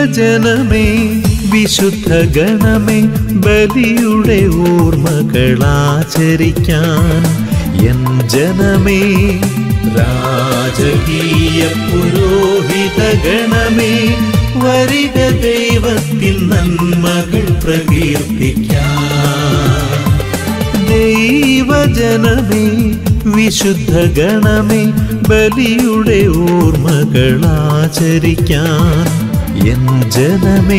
ദൈവജനമേ വിശുദ്ധ ഗണമേ ബലിയുടെ ഓർമ്മകളാചരിക്കാൻ എൻ ജനമേ രാജകീയ പുരോഹിത ഗണമേ വരിക ദൈവത്തിൻ നന്മകൾ പ്രകീർത്തിക്കാൻ ദൈവജനമേ വിശുദ്ധ ഗണമേ ബലിയുടെ ഓർമ്മകളാചരിക്കാൻ എൻ ജനമേ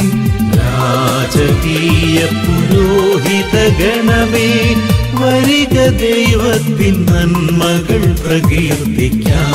രാജകീയ പുരോഹിത ഗണമേ വരിക ദൈവത്തിൻ നന്മകൾ പ്രകീർത്തിക്കാൻ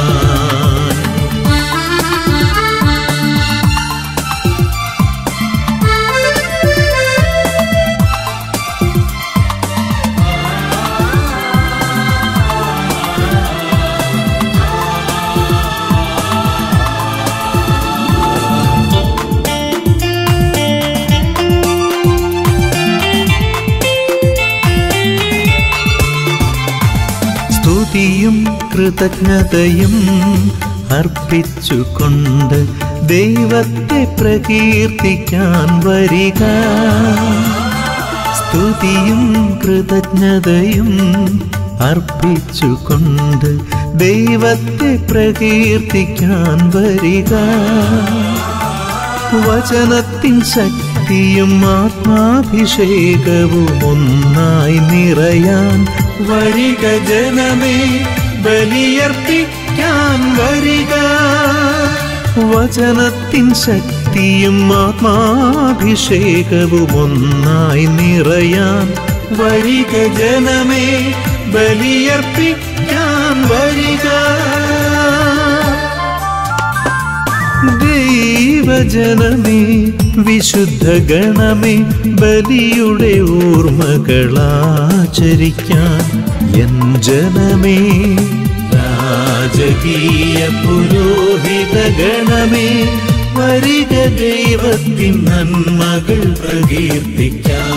സ്തുതിയും കൃതജ്ഞതയും അർപ്പിച്ചുകൊണ്ട് ദൈവത്തെ പ്രകീർത്തിക്കാൻ വരിക സ്തുതിയും കൃതജ്ഞതയും അർപ്പിച്ചുകൊണ്ട് ദൈവത്തെ പ്രകീർത്തിക്കാൻ വരിക വചനത്തിൻ ശക്തിയും ആത്മാഭിഷേകവും ഒന്നായി നിറയാൻ വരിക ജനമേ ബലിയർപ്പിക്കാൻ വരിക വചനത്തിൻ ശക്തിയും ആത്മാഭിഷേകവും ഒന്നായി നിറയാൻ വരിക ജനമേ ബലിയർപ്പിക്കാൻ വരിക ദൈവജനമേ വിശുദ്ധ ഗണമേ ബലിയുടെ ഓർമ്മകളാചരിക്കാൻ എൻ ജനമേ രാജകീയ പുരോഹിത ഗണമേ വരിക ദൈവത്തിൻ നന്മകൾ പ്രകീർത്തിക്കാൻ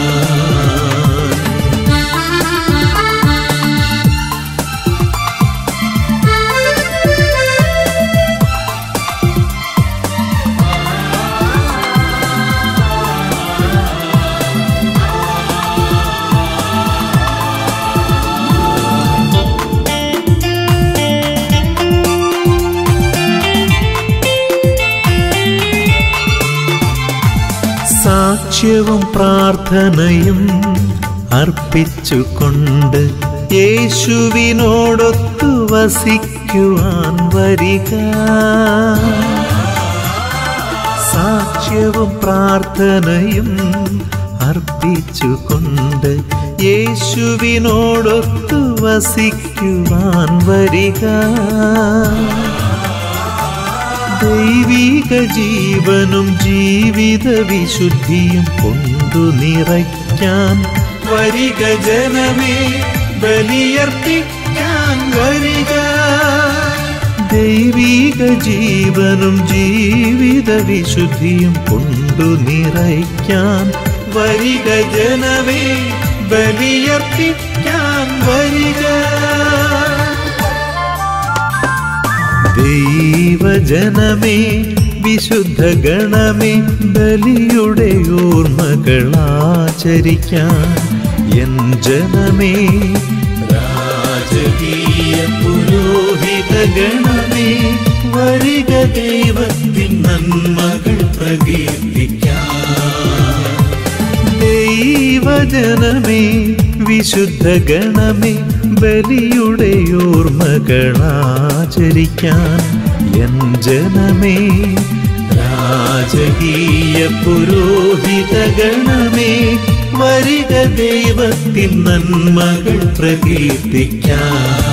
സാക്ഷ്യവും പ്രാർത്ഥനയും അർപ്പിച്ചുകൊണ്ട് യേശുവിനോടൊത്തു വസിക്കുവാൻ വരിക സാക്ഷ്യവും പ്രാർത്ഥനയും അർപ്പിച്ചുകൊണ്ട് യേശുവിനോടൊത്തു വസിക്കുവാൻ വരിക ദൈവിക ജീവനും ജീവിത വിശുദ്ധിയും കൊണ്ടു നിറയ്ക്കാൻ വരിക ജനമേ ബലിയർപ്പിക്കാൻ വരിക ദൈവിക ജീവനും ജീവിത വിശുദ്ധിയും കൊണ്ടു നിറയ്ക്കാൻ വരിക ജനമേ ബലിയർപ്പിക്കാൻ വരിക ദൈവജനമേ വിശുദ്ധ ഗണമേ ബലിയുടെ ഓർമ്മകളാചരിക്കാൻ എൻ ജനമേ രാജകീയ പുരോഹിത ഗണമേ വരിക ദൈവത്തിൻ നന്മകൾ പ്രകീർത്തിക്കാൻ ദൈവജനമേ വിശുദ്ധ ഗണമേ ബലിയുടെ ഓർമ്മകളാചരിക്കാൻ എൻ ജനമേ രാജകീയ പുരോഹിത ഗണമേ വരിക ദൈവത്തിൻ നന്മകൾ പ്രകീർത്തിക്കാൻ